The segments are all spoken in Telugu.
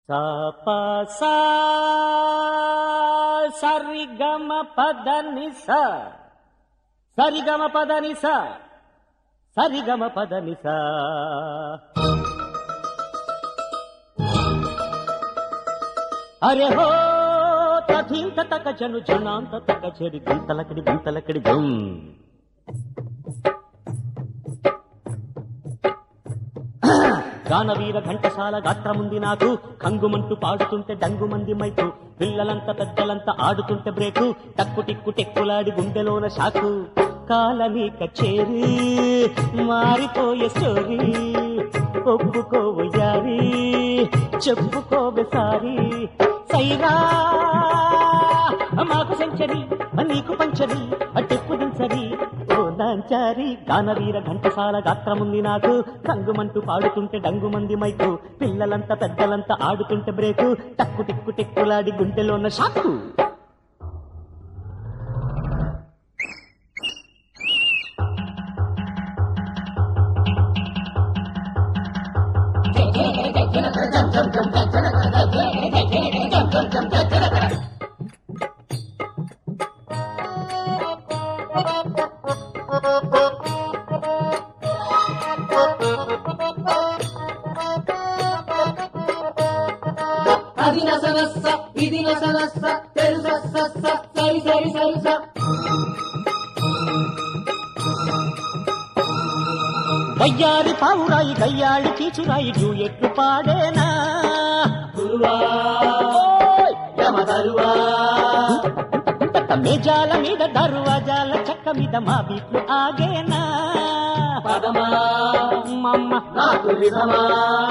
సా ప సా సరిగమ పద నిస సరిగమ పద నిస సరిగమ పద నిస అరే హో తథీంత తక జను జనాంత తక చెరి గుంతలకడి గుంతలకడి గుం గానవీర ఘంటసాల గాత్రముంది నాకు కంగుమంటూ పాడుతుంటే డంగుమంది మైకు పిల్లలంతా పెద్దలంతా ఆడుతుంటే బ్రేకు టక్కు టిక్కు టెక్కులాడి గుండెలోన షాకు కాలనీక చేరి మారిపోయే స్టోరీ ఒప్పుకోవయ్యారి చెప్పుకోవే సారి సైరా మాకు సెంచరీ నీకు పంచరీ అట్టెప్పు దించరీ ఓ నాంచారి గానవీర ఘంటసాల గాత్రముంది నాకు కంగుమంటూ పాడుతుంటే డంగుమంది మైకు పిల్లలంతా పెద్దలంతా ఆడుతుంటే బ్రేకు టక్కు టిక్కు టెక్కులాడి గుండెలోన షాకు అది నసనస్స ఇది నసనస్స తెలుస సస్స సరి సరి సరి స వయ్యారి పావురాయి గయ్యాళి కీచురాయి జూయెట్లు పాడేనా గురువా ఓయ్! యమ తరువా మేజాల మీద దర్వాజాల చెక్క మీద మా బీట్లు ఆగేనా పదమా మమ్మ నాకు విధమా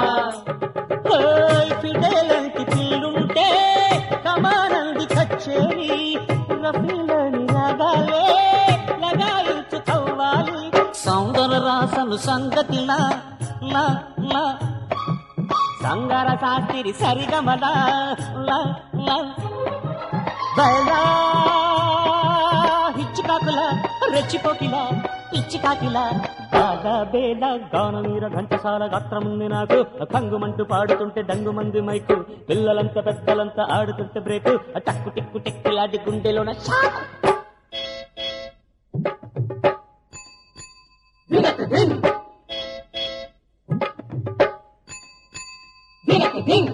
ఓయ్ ఫిడేలంటి పిల్లుంటే కమానంది కచ్చేరి రఫీలని రాగాలే లగాయించుకోవాలి సౌందర రాసను సంగతిలా లా లా సంగర శాస్త్రి సరిగమలా లా లా బయలా హిచ్చికాకుల రెచ్చిపోకిల ఇచ్చికాకిల బాగా బేల గానవీర ఘంటసాల గాత్రముంది నాకు కంగుమంటూ పాడుతుంటే డంగుమంది మైకు పిల్లలంతా పెద్దలంతా ఆడుతుంటే బ్రేకు టక్కు టిక్కు టెక్కులాడి గుండెలోన షాకు దిగత దిన్ దిగత దిన్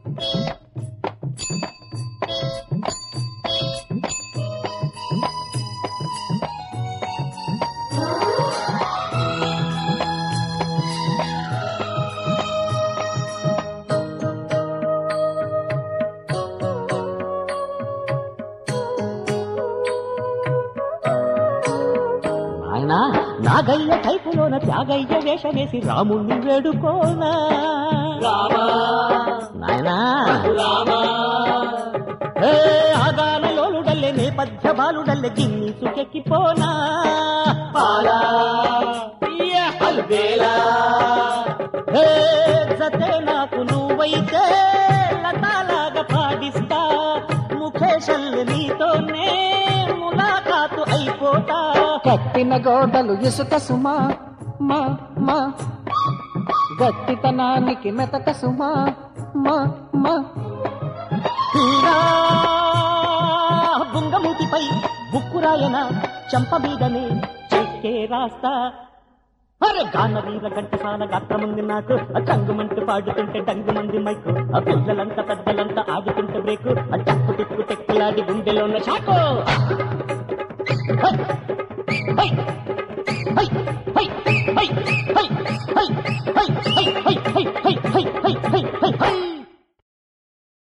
ఆయన నాగయ్య టైపులోన త్యాగయ్య వేషమేసి రాముణ్ణి వేడుకోనా రామా నాయనా రామా ఏ ఆగానలోలుడల్లే నేపథ్య బాలుడల్లే గిన్ని సుకెక్కిపోనా పాలా అల్బేలా ఏ జతే నాకు నువ్వైతే లతాలాగా పాడిస్తా ముఖేషల్ని నీతోనే ములాఖాతు అయిపోతా కట్టిన గోడలు ఇసుక సుమా మా మా గట్టితనానికి మెతక సుమా మా మా తీరా బుంగమూతిపై బుక్కురాయన చంప మీదనే చెక్కే రాస్తా అరే గానవీర గంటసాల గాత్రముంది నాకు ఆ కంగుమంటూ పాడుతుంటే డంగుమంది మైకు ఆ పిల్లలంతా పెద్దలంతా ఆడుతుంటే బ్రేకు ఆ టక్కు టిక్కు టెక్కులాడి గుండెలో ఉన్న షాకు హ!